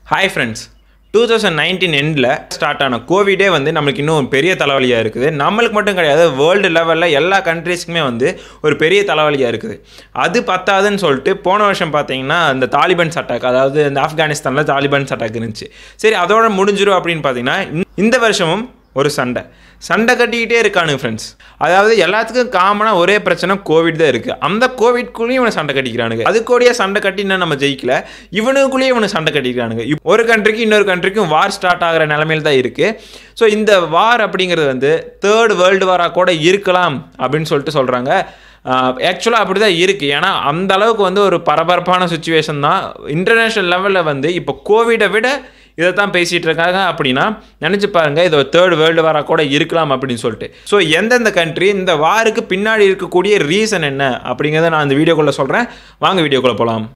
hi friends two thousand nineteen எண்டில் start ஆன கோவிடே வந்து நம்மளுக்கு இன்னும் ஒரு பெரிய தலைவலியாக இருக்குது நம்மளுக்கு மட்டும் கிடையாது வேர்ல்டு லெவலில் எல்லா கண்ட்ரீஸ்க்குமே வந்து ஒரு பெரிய தலைவலியாக இருக்குது அது பத்தாதுன்னு சொல்லிட்டு போன வருஷம் பார்த்தீங்கன்னா இந்த தாலிபன்ஸ் அட்டாக் அதாவது இந்த ஆப்கானிஸ்தானில் தாலிபன்ஸ் அட்டாக் இருந்துச்சு சரி அதோட முடிஞ்சிரும் அப்படின்னு பார்த்தீங்கன்னா இந்த வருஷமும் ஒரு சண்டை சண்டை கட்டிக்கிட்டே இருக்கானுங்க ஃப்ரெண்ட்ஸ் அதாவது எல்லாத்துக்கும் காமனாக ஒரே பிரச்சனை கோவிட் தான் இருக்குது அந்த கோவிட்குள்ளேயும் இவனை சண்டை கட்டிக்கிறானுங்க அதுக்கூடயே சண்டை கட்டி இன்னும் நம்ம ஜெயிக்கல இவனுக்குள்ளேயே இவனை சண்டை கட்டிக்கிறானுங்க இப் ஒரு கண்ட்ரிக்கு இன்னொரு கண்ட்ரிக்கும் வார் ஸ்டார்ட் ஆகிற நிலமையில தான் இருக்குது ஸோ இந்த வார் அப்படிங்கிறது வந்து தேர்ட் வேர்ல்டு வாராக கூட இருக்கலாம் அப்படின்னு சொல்லிட்டு சொல்கிறாங்க ஆக்சுவலாக அப்படி தான் இருக்குது ஏன்னா அந்த அளவுக்கு வந்து ஒரு பரபரப்பான சுச்சுவேஷன் தான் இன்டர்நேஷ்னல் லெவலில் வந்து இப்போ கோவிடை விட இதை தான் பேசிகிட்டு இருக்காங்க அப்படின்னா நினச்சி பாருங்கள் இது ஒரு தேர்ட் வேர்ல்டு வாராக கூட இருக்கலாம் அப்படின்னு சொல்லிட்டு ஸோ எந்தெந்த கண்ட்ரி இந்த வாருக்கு பின்னாடி இருக்கக்கூடிய ரீசன் என்ன அப்படிங்கிறத நான் இந்த வீடியோக்குள்ளே சொல்கிறேன் வாங்க வீடியோக்குள்ளே போகலாம்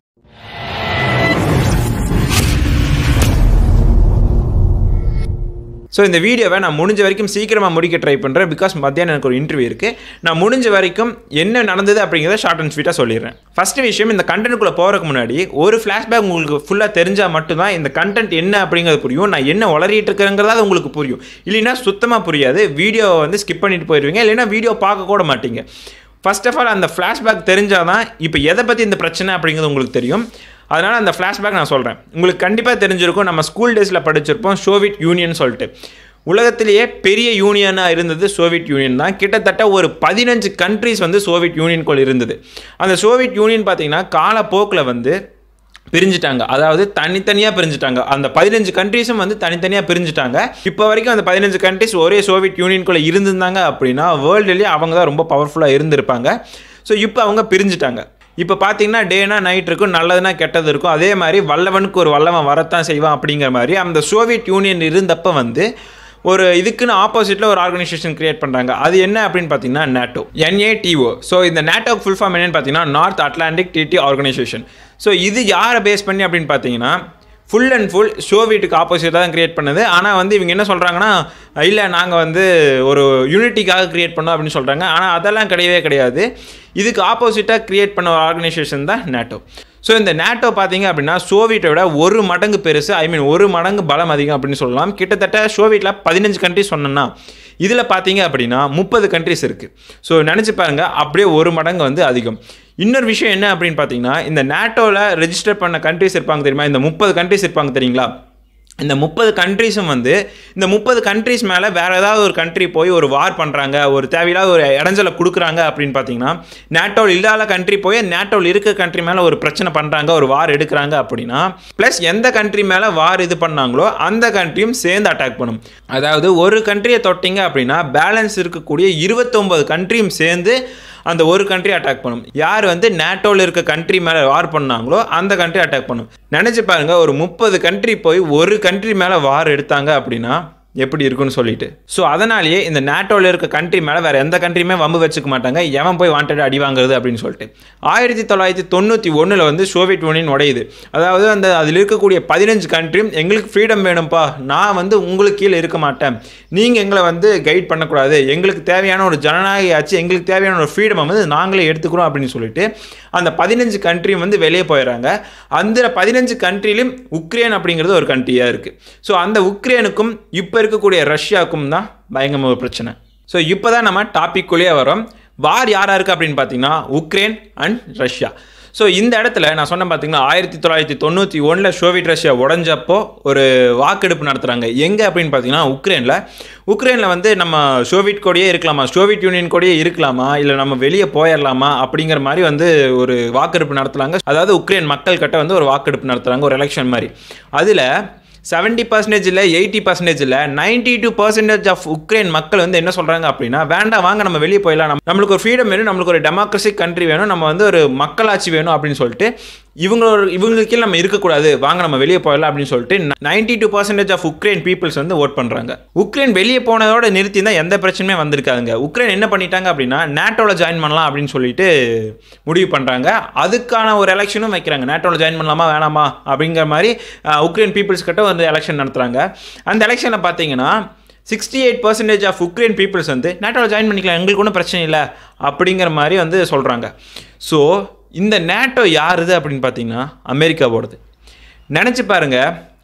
ஸோ இந்த வீடியோவை நான் முடிஞ்ச வரைக்கும் சீக்கிரமாக முடிக்க ட்ரை பண்ணுறேன் பிகாஸ் மத்தியானம் எனக்கு ஒரு இன்டர்வியூ இருக்குது நான் முடிஞ்ச வரைக்கும் என்ன நடந்தது அப்படிங்கிறத ஷார்ட் அண்ட் ஸ்வீட்டாக சொல்லிடுறேன் ஃபஸ்ட்டு விஷயம் இந்த கண்டென்ட்குள்ளே போகிறதுக்கு முன்னாடி ஒரு ஃப்ளாஷ்பேக் உங்களுக்கு ஃபுல்லாக தெரிஞ்சால் மட்டும்தான் இந்த கண்டென்ட் என்ன அப்படிங்கிறது புரியும் நான் என்ன வளரிட்டு இருக்கிறேங்கிறதா அது உங்களுக்கு புரியும் இல்லைன்னா சுத்தமாக புரியாது வீடியோவை வந்து ஸ்கிப் பண்ணிட்டு போயிடுவீங்க இல்லைன்னா வீடியோ பார்க்க கூட மாட்டீங்க ஃபர்ஸ்ட் ஆஃப் ஆல் அந்த ஃப்ளாஷ்பேக் தெரிஞ்சால் தான் இப்போ எதை பற்றி இந்த பிரச்சனை அப்படிங்கிறது உங்களுக்கு தெரியும் அதனால் அந்த ஃப்ளாஷ்பேக் நான் சொல்கிறேன் உங்களுக்கு கண்டிப்பாக தெரிஞ்சிருக்கும் நம்ம ஸ்கூல் டேஸில் படிச்சிருப்போம் சோவியட் யூனியன் சொல்லிட்டு உலகத்திலேயே பெரிய யூனியனாக இருந்தது சோவியட் யூனியன் தான் கிட்டத்தட்ட ஒரு பதினஞ்சு கண்ட்ரிஸ் வந்து சோவியட் யூனியனுக்குள் இருந்தது அந்த சோவியட் யூனியன் பார்த்திங்கன்னா காலப்போக்கில் வந்து பிரிஞ்சுட்டாங்க அதாவது தனித்தனியாக பிரிஞ்சுட்டாங்க அந்த பதினஞ்சு கண்ட்ரீஸும் வந்து தனித்தனியாக பிரிஞ்சுட்டாங்க இப்போ வரைக்கும் அந்த பதினஞ்சு கண்ட்ரிஸ் ஒரே சோவியட் யூனியனுக்குள்ளே இருந்திருந்தாங்க அப்படின்னா வேர்ல்டுலேயே அவங்க தான் ரொம்ப பவர்ஃபுல்லாக இருந்திருப்பாங்க ஸோ இப்போ அவங்க பிரிஞ்சுட்டாங்க இப்போ பார்த்தீங்கன்னா டேனா நைட் இருக்கும் நல்லதுனா கெட்டது இருக்கும் அதே மாதிரி வல்லவனுக்கு ஒரு வல்லவன் வரத்தான் செய்வான் அப்படிங்கிற மாதிரி அந்த சோவியட் யூனியன் இருந்தப்போ வந்து ஒரு இதுக்குன்னு ஆப்போசிட்டில் ஒரு ஆர்கனைசேஷன் கிரியேட் பண்ணுறாங்க அது என்ன அப்படின்னு பார்த்தீங்கன்னா நேட்டோ என்ஏடிஓ ஸோ இந்த நேட்டோ ஃபுல் ஃபார்ம் என்னன்னு பார்த்தீங்கன்னா நார்த் அட்லாண்டிக் டிடி ஆர்கனைசேஷன் ஸோ இது யாரை பேஸ் பண்ணி அப்படின்னு பார்த்தீங்கன்னா ஃபுல் அண்ட் ஃபுல் சோவியட்டுக்கு ஆப்போசிட்டாக தான் கிரியேட் பண்ணது ஆனால் வந்து இவங்க என்ன சொல்கிறாங்கன்னா இல்லை நாங்கள் வந்து ஒரு யூனிட்டிக்காக கிரியேட் பண்ணோம் அப்படின்னு சொல்கிறாங்க ஆனால் அதெல்லாம் கிடையவே கிடையாது இதுக்கு ஆப்போசிட்டாக கிரியேட் பண்ண ஒரு ஆர்கனைசேஷன் தான் நேட்டோ ஸோ இந்த நேட்டோ பார்த்தீங்க அப்படின்னா சோவியட்டை விட ஒரு மடங்கு பெருசு ஐ மீன் ஒரு மடங்கு பலம் அதிகம் அப்படின்னு சொல்லலாம் கிட்டத்தட்ட சோவியட்டில் பதினஞ்சு கண்ட்ரிஸ் சொன்னோன்னா இதில் பார்த்தீங்க அப்படின்னா முப்பது கண்ட்ரிஸ் இருக்குது ஸோ நினச்சி பாருங்கள் அப்படியே ஒரு மடங்கு வந்து அதிகம் இன்னொரு விஷயம் என்ன அப்படின்னு பார்த்தீங்கன்னா இந்த நேட்டோவில் ரெஜிஸ்டர் பண்ண கண்ட்ரிஸ் இருப்பாங்க தெரியுமா இந்த முப்பது கண்ட்ரிஸ் இருப்பாங்க தெரியுங்களா இந்த முப்பது கண்ட்ரிஸும் வந்து இந்த முப்பது கண்ட்ரிஸ் மேலே வேறு ஏதாவது ஒரு கண்ட்ரி போய் ஒரு வார் பண்ணுறாங்க ஒரு தேவையில்லாத ஒரு இடைஞ்சலை கொடுக்குறாங்க அப்படின்னு பார்த்தீங்கன்னா நேட்டோவில் இல்லாத கண்ட்ரி போய் நேட்டோவில் இருக்க கண்ட்ரி மேலே ஒரு பிரச்சனை பண்ணுறாங்க ஒரு வார் எடுக்கிறாங்க அப்படின்னா ப்ளஸ் எந்த கண்ட்ரி மேலே வார் இது பண்ணாங்களோ அந்த கண்ட்ரியும் சேர்ந்து அட்டாக் பண்ணும் அதாவது ஒரு கண்ட்ரியை தொட்டிங்க அப்படின்னா பேலன்ஸ் இருக்கக்கூடிய இருபத்தொம்பது கண்ட்ரியும் சேர்ந்து அந்த ஒரு கண்ட்ரி அட்டாக் பண்ணும் யார் வந்து நேட்டோவில் இருக்க கண்ட்ரி மேலே வார் பண்ணாங்களோ அந்த கண்ட்ரி அட்டாக் பண்ணும் நினச்சி பாருங்கள் ஒரு முப்பது கண்ட்ரி போய் ஒரு கண்ட்ரி மேலே வார் எடுத்தாங்க அப்படின்னா எப்படி இருக்குன்னு சொல்லிட்டு ஸோ அதனாலேயே இந்த நேட்டோவில் இருக்க கண்ட்ரி மேலே வேறு எந்த கண்ட்ரியுமே வம்பு வச்சுக்க மாட்டாங்க எவன் போய் வாண்டட் அடி வாங்குறது அப்படின்னு சொல்லிட்டு ஆயிரத்தி தொள்ளாயிரத்தி தொண்ணூற்றி ஒன்றில் வந்து சோவியட் யூனியன் உடையுது அதாவது அந்த அதில் இருக்கக்கூடிய பதினஞ்சு கண்ட்ரியும் எங்களுக்கு ஃப்ரீடம் வேணும்ப்பா நான் வந்து உங்களுக்கு கீழே இருக்க மாட்டேன் நீங்கள் எங்களை வந்து கைட் பண்ணக்கூடாது எங்களுக்கு தேவையான ஒரு ஜனநாயக ஆச்சு எங்களுக்கு தேவையான ஒரு ஃப்ரீடம் வந்து நாங்களே எடுத்துக்கிறோம் அப்படின்னு சொல்லிட்டு அந்த பதினஞ்சு கண்ட்ரியும் வந்து வெளியே போயிடுறாங்க அந்த பதினஞ்சு கண்ட்ரிலையும் உக்ரைன் அப்படிங்கிறது ஒரு கண்ட்ரியாக இருக்குது ஸோ அந்த உக்ரைனுக்கும் இப்போ இருக்கக்கூடிய ரஷ்யாவுக்கும் தான் பயங்கரமாக ஒரு பிரச்சனை ஸோ இப்போ தான் நம்ம டாபிக்குள்ளேயே வரோம் வார் யாராக இருக்குது அப்படின்னு பார்த்தீங்கன்னா உக்ரைன் அண்ட் ரஷ்யா ஸோ இந்த இடத்துல நான் சொன்னேன் பார்த்தீங்கன்னா ஆயிரத்தி தொள்ளாயிரத்தி தொண்ணூற்றி ஒன்றில் சோவியட் ரஷ்யா உடஞ்சப்போ ஒரு வாக்கெடுப்பு நடத்துகிறாங்க எங்கே அப்படின்னு பார்த்தீங்கன்னா உக்ரைனில் உக்ரைனில் வந்து நம்ம சோவியட் கூடயே இருக்கலாமா சோவியட் யூனியன் கூடயே இருக்கலாமா இல்லை நம்ம வெளியே போயிடலாமா அப்படிங்கிற மாதிரி வந்து ஒரு வாக்கெடுப்பு நடத்துகிறாங்க அதாவது உக்ரைன் மக்கள் கிட்ட வந்து ஒரு வாக்கெடுப்பு நடத்துகிறாங்க ஒரு எலெக்ஷன் மாதிரி அதில் செவன்ட்டி பர்சன்டேஜ் இல்லை எயிட்டி பர்சன்டேஜ் இல்லை ninety two percentage of Ukraine மக்கள் வந்து என்ன சொல்கிறாங்க அப்படின்னா வேண்டாம் வாங்க நம்ம வெளியே போயிடலாம் நம்ம நம்மளுக்கு ஒரு ஃப்ரீடம் வேணும் நம்மளுக்கு ஒரு டெமோக்ரஸிக் கண்ட்ரி வேணும் நம்ம வந்து ஒரு மக்களாட்சி வேணும் அப்படின்னு சொல்லிட்டு இவங்களோட இவங்களுக்கு நம்ம இருக்கக்கூடாது வாங்க நம்ம வெளியே போயிடலாம் அப்படின்னு சொல்லிட்டு ninety two percentage of Ukraine peoples வந்து ஓட் பண்ணுறாங்க உக்ரைன் வெளியே போனதோட நிறுத்தி தான் எந்த பிரச்சனையுமே வந்திருக்காதுங்க உக்ரைன் என்ன பண்ணிட்டாங்க அப்படின்னா நேட்டோவில் ஜாயின் பண்ணலாம் அப்படின்னு சொல்லிட்டு முடிவு பண்ணுறாங்க அதுக்கான ஒரு எலெக்ஷனும் வைக்கிறாங்க நேட்டோவில் ஜாயின் பண்ணலாமா வேணாமா அப்படிங்கிற மாதிரி உக்ரைன் பீப்புள்ஸ் கிட்ட வந்து எலெக்ஷன் நடத்துகிறாங்க அந்த எலெக்ஷனில் பார்த்தீங்கன்னா sixty eight percentage of Ukraine peoples வந்து நேட்டோவில் ஜாயின் பண்ணிக்கலாம் எங்களுக்கு ஒன்றும் பிரச்சனை இல்லை அப்படிங்கிற மாதிரி வந்து சொல்கிறாங்க ஸோ இந்த நேட்டோ யாருது அப்படின்னு பார்த்தீங்கன்னா அமெரிக்காவோடது நினச்சி பாருங்கள்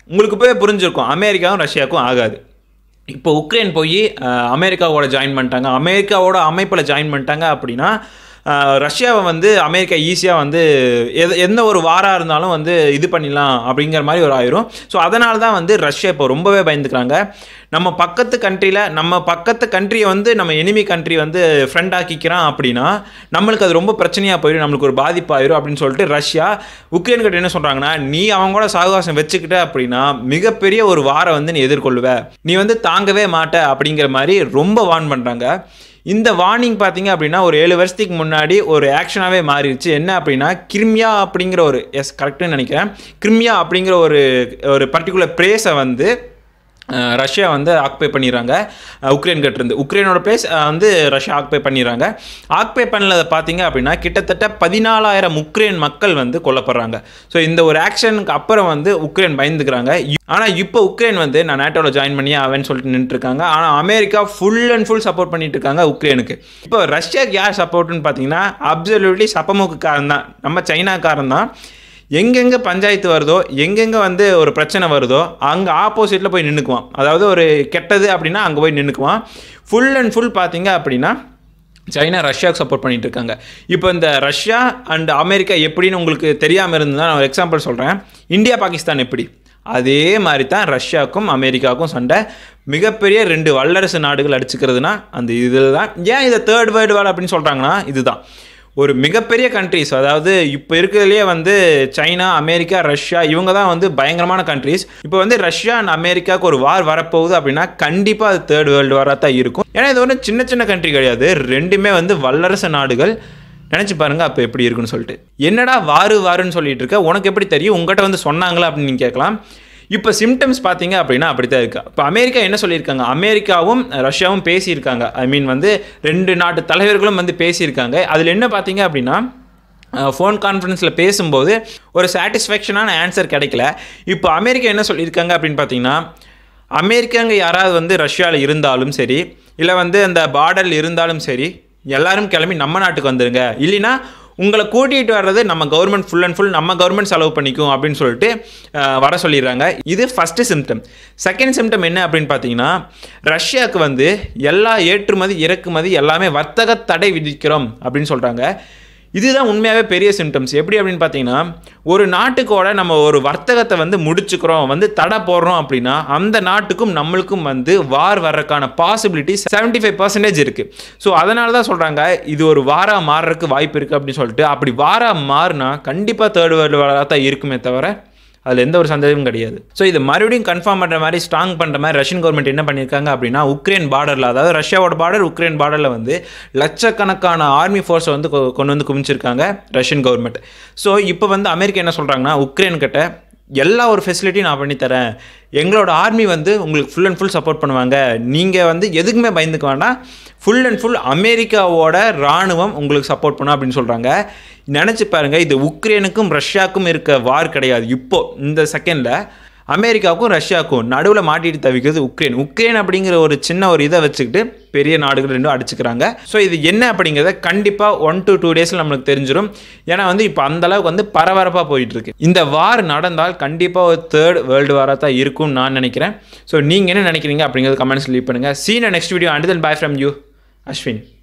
உங்களுக்கு போய் புரிஞ்சிருக்கும் அமெரிக்காவும் ரஷ்யாவுக்கும் ஆகாது இப்போ உக்ரைன் போய் அஹ், அமெரிக்காவோட ஜாயின் பண்ணிட்டாங்க அமெரிக்காவோட அமைப்பில் ஜாயின் பண்ணிட்டாங்க அப்படின்னா அஹ், ரஷ்யாவை வந்து அமெரிக்கா ஈஸியாக வந்து எது எந்த ஒரு வாராக இருந்தாலும் வந்து இது பண்ணிடலாம் அப்படிங்கிற மாதிரி ஒரு ஆயிரும் ஸோ அதனால தான் வந்து ரஷ்யா இப்போ ரொம்பவே பயந்துக்கிறாங்க நம்ம பக்கத்து கண்ட்ரியில் நம்ம பக்கத்து கண்ட்ரியை வந்து நம்ம எனிமி கண்ட்ரி வந்து ஃப்ரெண்ட் ஆக்கிக்கிறான் அப்படின்னா நம்மளுக்கு அது ரொம்ப பிரச்சனையாக போயிடும் நம்மளுக்கு ஒரு பாதிப்பாயிரும் அப்படின்னு சொல்லிட்டு ரஷ்யா உக்ரைன் கிட்ட என்ன சொல்கிறாங்கன்னா நீ அவங்க கூட சாகவாசம் வச்சுக்கிட்ட அப்படின்னா மிகப்பெரிய ஒரு வாரை வந்து நீ எதிர்கொள்ளுவ நீ வந்து தாங்கவே மாட்ட அப்படிங்கிற மாதிரி ரொம்ப வார்ன் பண்ணுறாங்க இந்த வார்னிங் பார்த்தீங்க அப்படின்னா ஒரு ஏழு வருஷத்துக்கு முன்னாடி ஒரு ஆக்ஷனாகவே மாறிடுச்சு என்ன அப்படின்னா கிரிமியா அப்படிங்கிற ஒரு எஸ் கரெக்டுன்னு நினைக்கிறேன் கிரிமியா அப்படிங்கிற ஒரு ஒரு பர்டிகுலர் ப்ளேஸை வந்து அஹ், ரஷ்யா வந்து ஆக்குபை பண்ணிடுறாங்க அஹ், உக்ரைன் கிட்ட இருந்து உக்ரைனோட பிளேஸ் வந்து ரஷ்யா ஆக்குபை பண்ணிடுறாங்க ஆக்குபை பண்ணதை பார்த்தீங்க அப்படின்னா கிட்டத்தட்ட பதினாலாயிரம் உக்ரைன் மக்கள் வந்து கொல்லப்படுறாங்க ஸோ இந்த ஒரு ஆக்ஷனுக்கு அப்புறம் வந்து உக்ரைன் பயந்துக்கிறாங்க ஆனால் இப்போ உக்ரைன் வந்து நான் நேட்டோவில் ஜாயின் பண்ணி அவன் சொல்லிட்டு நின்றுருக்காங்க ஆனால் America full and full support பண்ணிட்டு இருக்காங்க உக்ரைனுக்கு இப்போ ரஷ்யாக்கு யார் சப்போர்ட்னு பார்த்தீங்கன்னா அப்சல்யூட்லி சப்பமுக்குக்காரன் தான் நம்ம சைனாக்காரன் தான் எங்கெங்கே பஞ்சாயத்து வருதோ எங்கெங்கே வந்து ஒரு பிரச்சனை வருதோ அங்கே ஆப்போசிட்டில் போய் நின்றுக்குவான் அதாவது ஒரு கெட்டது அப்படின்னா அங்கே போய் நின்றுக்குவான் ஃபுல் அண்ட் ஃபுல் பார்த்தீங்க அப்படின்னா சைனா ரஷ்யாவுக்கு சப்போர்ட் பண்ணிட்டு இருக்காங்க இப்போ இந்த ரஷ்யா அண்ட் அமெரிக்கா எப்படின்னு உங்களுக்கு தெரியாமல் இருந்ததுன்னா நான் ஒரு எக்ஸாம்பிள் சொல்கிறேன் இந்தியா பாகிஸ்தான் எப்படி அதே மாதிரி தான் ரஷ்யாவுக்கும் அமெரிக்காவுக்கும் சண்டை மிகப்பெரிய ரெண்டு வல்லரசு நாடுகள் அடிச்சுக்கிறதுனா அந்த இதில் தான் ஏன் இதை தேர்ட் வேர்ல்டு வார் அப்படின்னு சொல்கிறாங்கன்னா இதுதான் ஒரு மிகப்பெரிய கண்ட்ரிஸ் அதாவது இப்போ இருக்கிறதுலே வந்து சைனா அமெரிக்கா ரஷ்யா இவங்க தான் வந்து பயங்கரமான கண்ட்ரிஸ் இப்போ வந்து ரஷ்யா அண்ட் அமெரிக்காவுக்கு ஒரு வார் வரப்போகுது அப்படின்னா கண்டிப்பாக அது தேர்ட் வேர்ல்டு வாராக தான் இருக்கும் ஏன்னா இது ஒன்றும் சின்ன சின்ன கண்ட்ரி கிடையாது ரெண்டுமே வந்து வல்லரசு நாடுகள் நினச்சி பாருங்க அப்போ எப்படி இருக்குன்னு சொல்லிட்டு என்னடா வாரு வாருன்னு சொல்லிட்டு இருக்க உனக்கு எப்படி தெரியும் உங்ககிட்ட வந்து சொன்னாங்களா அப்படின்னு நீங்கள் கேட்கலாம் இப்போ சிம்டம்ஸ் பார்த்தீங்க அப்படின்னா அப்படி தான் இருக்கு இப்போ அமெரிக்கா என்ன சொல்லியிருக்காங்க அமெரிக்காவும் ரஷ்யாவும் பேசியிருக்காங்க ஐ மீன் வந்து ரெண்டு நாட்டு தலைவர்களும் வந்து பேசியிருக்காங்க அதில் என்ன பார்த்தீங்க அப்படின்னா ஃபோன் கான்ஃபரன்ஸில் பேசும்போது ஒரு சாட்டிஸ்ஃபேக்ஷனான ஆன்சர் கிடைக்கல இப்போ அமெரிக்கா என்ன சொல்லியிருக்காங்க அப்படின்னு பார்த்தீங்கன்னா அமெரிக்காங்க யாராவது வந்து ரஷ்யாவில் இருந்தாலும் சரி இல்லை வந்து அந்த பார்டரில் இருந்தாலும் சரி எல்லாரும் கிளம்பி நம்ம நாட்டுக்கு வந்துருங்க இல்லைன்னா உங்களை கூட்டிகிட்டு வர்றது நம்ம கவர்மெண்ட் ஃபுல் அண்ட் ஃபுல் நம்ம கவர்மெண்ட் செலவு பண்ணிக்கும் அப்படின்னு சொல்லிட்டு அஹ், வர சொல்லிடுறாங்க இது ஃபஸ்ட்டு சிம்டம் செகண்ட் சிம்டம் என்ன அப்படின்னு பார்த்தீங்கன்னா ரஷ்யாவுக்கு வந்து எல்லா ஏற்றுமதி இறக்குமதி எல்லாமே வர்த்தக தடை விதிக்கிறோம் அப்படின்னு சொல்கிறாங்க இதுதான் உண்மையாகவே பெரிய சிம்டம்ஸ் எப்படி அப்படின்னு பார்த்தீங்கன்னா ஒரு நாட்டுக்கோட நம்ம ஒரு வர்த்தகத்தை வந்து முடிச்சுக்கிறோம் வந்து தடை போடுறோம் அப்படின்னா அந்த நாட்டுக்கும் நம்மளுக்கும் வந்து வார் வர்றதுக்கான பாசிபிலிட்டி செவன்ட்டி ஃபைவ் பர்சன்டேஜ் இருக்குது ஸோ அதனால தான் சொல்கிறாங்க இது ஒரு வாராக மாறுறதுக்கு வாய்ப்பு இருக்குது அப்படின்னு சொல்லிட்டு அப்படி வாராக மாறினா கண்டிப்பாக தேர்ட் வேர்ல்டு வாராக தான் இருக்குமே தவிர அதில் எந்த ஒரு சந்தேகமும் கிடையாது ஸோ இது மறுபடியும் கன்ஃபார்ம் பண்ணுற மாதிரி ஸ்ட்ராங் பண்ணுற மாதிரி ரஷ்யன் கவர்மெண்ட் என்ன பண்ணியிருக்காங்க அப்படின்னா உக்ரைன் பார்டரில் அதாவது ரஷ்யாவோட பார்டர் உக்ரைன் பார்டரில் வந்து லட்சக்கணக்கான ஆர்மி ஃபோர்ஸை வந்து கொ- கொண்டு வந்து குவிச்சிருக்காங்க ரஷ்யன் கவர்மெண்ட் ஸோ இப்போ வந்து அமெரிக்கா என்ன சொல்கிறாங்கன்னா உக்ரைன் கிட்ட எல்லா ஒரு ஃபெசிலிட்டியும் நான் பண்ணித்தரேன் எங்களோட ஆர்மி வந்து உங்களுக்கு ஃபுல் அண்ட் ஃபுல் சப்போர்ட் பண்ணுவாங்க நீங்கள் வந்து எதுக்குமே பயந்துக்க வேண்டாம் ஃபுல் அண்ட் ஃபுல் அமெரிக்காவோட இராணுவம் உங்களுக்கு சப்போர்ட் பண்ணும் அப்படின்னு சொல்கிறாங்க நினச்சி பாருங்கள் இது உக்ரைனுக்கும் ரஷ்யாவுக்கும் இருக்க வார் கிடையாது இப்போ இந்த செகண்டில் அமெரிக்காவுக்கும் ரஷ்யாவுக்கும் நடுவில் மாட்டிட்டு தவிக்கிறது உக்ரைன் உக்ரைன் அப்படிங்கிற ஒரு சின்ன ஒரு இதை வச்சுக்கிட்டு பெரிய நாடுகள் ரெண்டும் அடிச்சுக்கிறாங்க ஸோ இது என்ன அப்படிங்கிறத கண்டிப்பாக ஒன் to டூ டேஸில் நம்மளுக்கு தெரிஞ்சிடும் ஏன்னா வந்து இப்போ அந்த அளவுக்கு வந்து பரபரப்பாக போயிட்டு இருக்கு இந்த வார் நடந்தால் கண்டிப்பாக ஒரு தேர்ட் வேர்ல்டு வாராக தான் இருக்கும்னு நான் நினைக்கிறேன் ஸோ நீங்கள் என்ன நினைக்கிறீங்க அப்படிங்கிறது கமெண்ட்ஸ் லீவ் பண்ணுங்கள் சீன next video and then bye from you Ashwin